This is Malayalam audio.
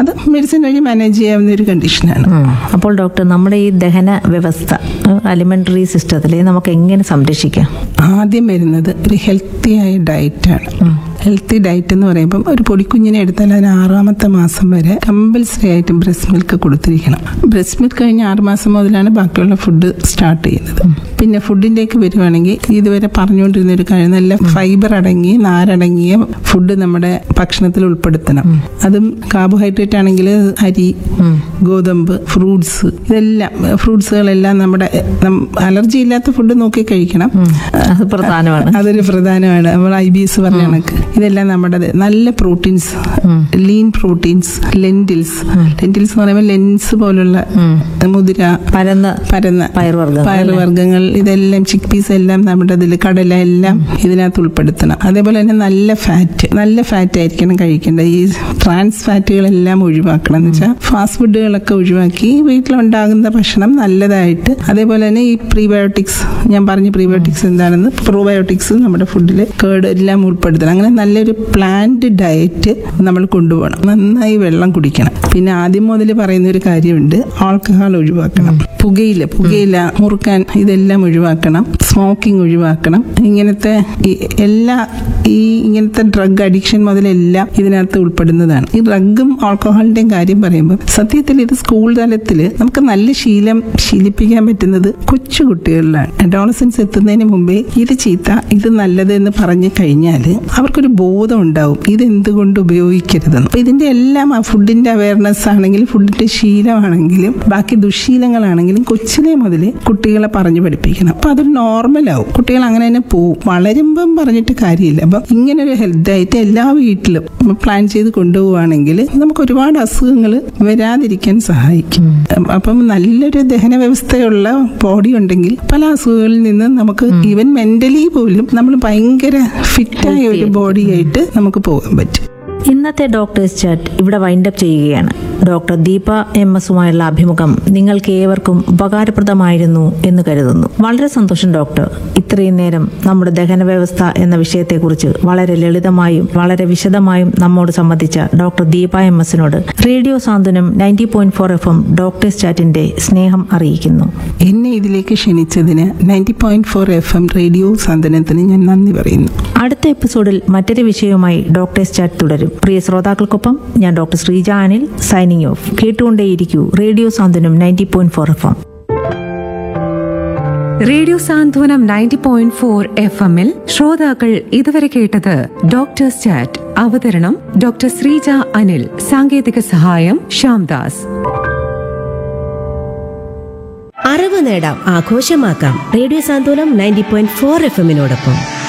അത് മെഡിസിൻ വഴി മാനേജ് ചെയ്യാവുന്ന ഒരു കണ്ടീഷനാണ് ഉം. അപ്പോൾ ഡോക്ടർ നമ്മുടെ ഈ ദഹന വ്യവസ്ഥ അലിമെന്ററി സിസ്റ്റത്തിൽ നമുക്ക് എങ്ങനെ സംരക്ഷിക്കാം ആദ്യം വരുന്നത് ഒരു ഹെൽത്തി ആയ ഡയറ്റാണ് ഹെൽത്തി ഡയറ്റ് എന്ന് പറയുമ്പം ഒരു പൊടിക്കുഞ്ഞിനെ എടുത്താൽ അതിന് ആറാമത്തെ മാസം വരെ കമ്പൽസറി ആയിട്ട് ബ്രസ്റ്റ് മിൽക്ക് കൊടുത്തിരിക്കണം ബ്രസ്റ്റ് മിൽക്ക് കഴിഞ്ഞ് ആറ് മാസം മുതലാണ് ബാക്കിയുള്ള ഫുഡ് സ്റ്റാർട്ട് ചെയ്യുന്നത് പിന്നെ ഫുഡിൻ്റെയൊക്കെ വരുവാണെങ്കിൽ ഇതുവരെ പറഞ്ഞുകൊണ്ടിരുന്ന ഒരു കാര്യം നല്ല ഫൈബർ അടങ്ങിയ നാരടങ്ങിയ ഫുഡ് നമ്മുടെ ഭക്ഷണത്തിൽ ഉൾപ്പെടുത്തണം അതും കാർബോഹൈഡ്രേറ്റ് ആണെങ്കിൽ അരി ഗോതമ്പ് ഫ്രൂട്ട്സ് ഇതെല്ലാം ഫ്രൂട്ട്സുകളെല്ലാം നമ്മുടെ അലർജി ഇല്ലാത്ത ഫുഡ് നോക്കി കഴിക്കണം അത് പ്രധാനമാണ് അതൊരു പ്രധാനമാണ് നമ്മൾ ഐ ബി എസ് പറഞ്ഞ കണക്ക് ഇതെല്ലാം നമ്മുടെ നല്ല proteins lean proteins lentils lentils എന്ന് പറയുമ്പോൾ ലെൻസ് പോലുള്ള മുതിര പരന്ന പരന്ന പയറുവർഗ്ഗങ്ങൾ പയറുവർഗ്ഗങ്ങൾ ഇതെല്ലാം ചിക്ക് പീസ് എല്ലാം നമ്മുടെ ഇതിൽ കടല എല്ലാം ഇതിനകത്ത് ഉൾപ്പെടുത്തണം അതേപോലെ തന്നെ നല്ല ഫാറ്റ് നല്ല ഫാറ്റ് ആയിരിക്കണം കഴിക്കേണ്ടത് ഈ ട്രാൻസ് ഫാറ്റുകളെല്ലാം ഒഴിവാക്കണം എന്ന് വെച്ചാൽ ഫാസ്റ്റ് ഫുഡുകളൊക്കെ ഒഴിവാക്കി വീട്ടിലുണ്ടാകുന്ന ഭക്ഷണം നല്ലതായിട്ട് അതേപോലെ തന്നെ ഈ പ്രീബയോട്ടിക്സ് ഞാൻ പറഞ്ഞ പ്രീബയോട്ടിക്സ് എന്താണെന്ന് പ്രോബയോട്ടിക്സ് നമ്മുടെ ഫുഡിൽ കേട് എല്ലാം ഉൾപ്പെടുത്തണം അങ്ങനെ നല്ലൊരു പ്ലാന്റ് ഡയറ്റ് നമ്മൾ കൊണ്ടുപോകണം നന്നായി വെള്ളം കുടിക്കണം പിന്നെ ആദ്യം മുതൽ പറയുന്ന ഒരു കാര്യമുണ്ട് ആൾക്കഹോൾ ഒഴിവാക്കണം പുകയില പുകയില മുറുക്കാൻ ഇതെല്ലാം ഒഴിവാക്കണം സ്മോക്കിംഗ് ഒഴിവാക്കണം ഇങ്ങനത്തെ ഈ എല്ലാ ഈ ഇങ്ങനത്തെ ഡ്രഗ് അഡിക്ഷൻ മുതലെല്ലാം ഇതിനകത്ത് ഉൾപ്പെടുന്നതാണ് ഈ ഡ്രഗും ആൾക്കഹോളിന്റെയും കാര്യം പറയുമ്പോൾ സത്യത്തിൽ ഇത് സ്കൂൾ തലത്തിൽ നമുക്ക് നല്ല ശീലം ശീലിപ്പിക്കാൻ പറ്റുന്നത് കൊച്ചു കുട്ടികളിലാണ് അഡോളസൻസ് എത്തുന്നതിന് മുമ്പേ ഇത് ചീത്ത ഇത് നല്ലത് എന്ന് പറഞ്ഞു കഴിഞ്ഞാൽ അവർക്കൊരു ബോധം ഉണ്ടാവും ഇത് എന്തുകൊണ്ട് ഉപയോഗിക്കരുതെന്ന് അപ്പൊ ഇതിന്റെ എല്ലാം ആ ഫുഡിന്റെ അവയർനെസ് ആണെങ്കിലും ഫുഡിന്റെ ശീലമാണെങ്കിലും ബാക്കി ദുശീലങ്ങളാണെങ്കിലും കൊച്ചിലെ മുതൽ കുട്ടികളെ പറഞ്ഞു പഠിപ്പിക്കണം അപ്പൊ അതൊരു നോർമലാവും കുട്ടികൾ അങ്ങനെ തന്നെ പോവും വളരുമ്പം പറഞ്ഞിട്ട് കാര്യമില്ല അപ്പം ഇങ്ങനെ ഒരു ഹെൽത്ത് ആയിട്ട് എല്ലാ വീട്ടിലും പ്ലാൻ ചെയ്ത് കൊണ്ടുപോവുകയാണെങ്കിൽ നമുക്ക് ഒരുപാട് അസുഖങ്ങൾ വരാതിരിക്കാൻ സഹായിക്കും അപ്പം നല്ലൊരു ദഹന വ്യവസ്ഥയുള്ള ബോഡി ഉണ്ടെങ്കിൽ പല അസുഖങ്ങളിൽ നിന്ന് നമുക്ക് ഈവൻ മെന്റലി പോലും നമ്മൾ ഭയങ്കര ഫിറ്റായ ഒരു ബോഡി ആയിട്ട് നമുക്ക് പോകാൻ പറ്റും ഇന്നത്തെ ഡോക്ടേഴ്സ് ചാറ്റ് ഇവിടെ വൈൻഡപ്പ് ചെയ്യുകയാണ് ഡോക്ടർ ദീപ എം എസുമായുള്ള അഭിമുഖം നിങ്ങൾക്ക് ഏവർക്കും ഉപകാരപ്രദമായിരുന്നു എന്ന് കരുതുന്നു വളരെ സന്തോഷം ഡോക്ടർ ഇത്രയും നേരം നമ്മുടെ ദഹന വ്യവസ്ഥ എന്ന വിഷയത്തെക്കുറിച്ച് വളരെ ലളിതമായും വളരെ വിശദമായും നമ്മോട് സംബന്ധിച്ച ഡോക്ടർ ദീപ എം എസിനോട് radio Santhwanam ninety point four F M doctors ചാറ്റിന്റെ സ്നേഹം അറിയിക്കുന്നു എന്നെ ഇതിലേക്ക് ക്ഷണിച്ചതിന് ninety point four F M radio സാന്ത്വനത്തിന് ഞാൻ നന്ദി പറയുന്നു അടുത്ത എപ്പിസോഡിൽ മറ്റൊരു വിഷയവുമായി ഡോക്ടേഴ്സ് ചാറ്റ് തുടരും പ്രിയ ശ്രോതാക്കൾക്കൊപ്പം ഞാൻ doctor Sreeja Anil signing off കേട്ടുകൊണ്ടേയിരിക്കൂ radio Santhwanam ninety point four F M radio Santhwanam ninety point four F എമ്മിൽ ശ്രോതാക്കൾ ഇതുവരെ കേട്ടത് ഡോക്ടേഴ്സ് ചാറ്റ് അവതരണം ഡോക്ടർ ശ്രീജ അനിൽ സാങ്കേതിക സഹായം ശ്യാംദാസ് അറിവ് നേടാം ആഘോഷമാക്കാം radio Santhwanam ninety point four F എമ്മിനോടൊപ്പം